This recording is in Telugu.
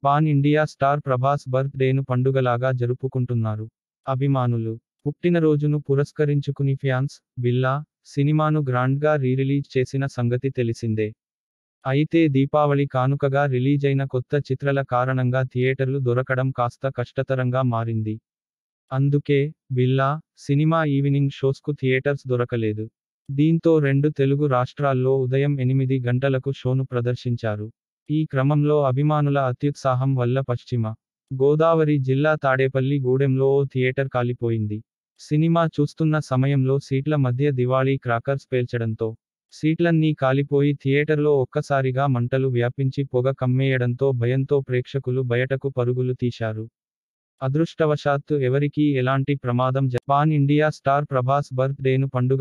pan India star Prabhas birth డేను పండుగలాగా జరుపుకుంటున్నారు అభిమానులు పుట్టినరోజును పురస్కరించుకుని ఫ్యాన్స్ బిల్లా సినిమాను గ్రాండ్గా రీరిలీజ్ చేసిన సంగతి తెలిసిందే అయితే దీపావళి కానుకగా రిలీజైన కొత్త చిత్రాల కారణంగా థియేటర్లు దొరకడం కాస్త కష్టతరంగా మారింది అందుకే బిల్లా సినిమా ఈవినింగ్ షోస్కు థియేటర్స్ దొరకలేదు దీంతో రెండు తెలుగు రాష్ట్రాల్లో ఉదయం ఎనిమిది గంటలకు షోను ప్రదర్శించారు ఈ క్రమంలో అభిమానుల అత్యుత్సాహం వల్ల పశ్చిమ గోదావరి జిల్లా తాడేపల్లి గూడెంలో ఓ థియేటర్ కాలిపోయింది సినిమా చూస్తున్న సమయంలో సీట్ల మధ్య దివాళీ క్రాకర్స్ పేల్చడంతో సీట్లన్నీ కాలిపోయి థియేటర్లో ఒక్కసారిగా మంటలు వ్యాపించి పొగ కమ్మేయడంతో భయంతో ప్రేక్షకులు బయటకు పరుగులు తీశారు అదృష్టవశాత్తు ఎవరికీ ఎలాంటి ప్రమాదం జ- pan India star Prabhas birth డేను పండుగ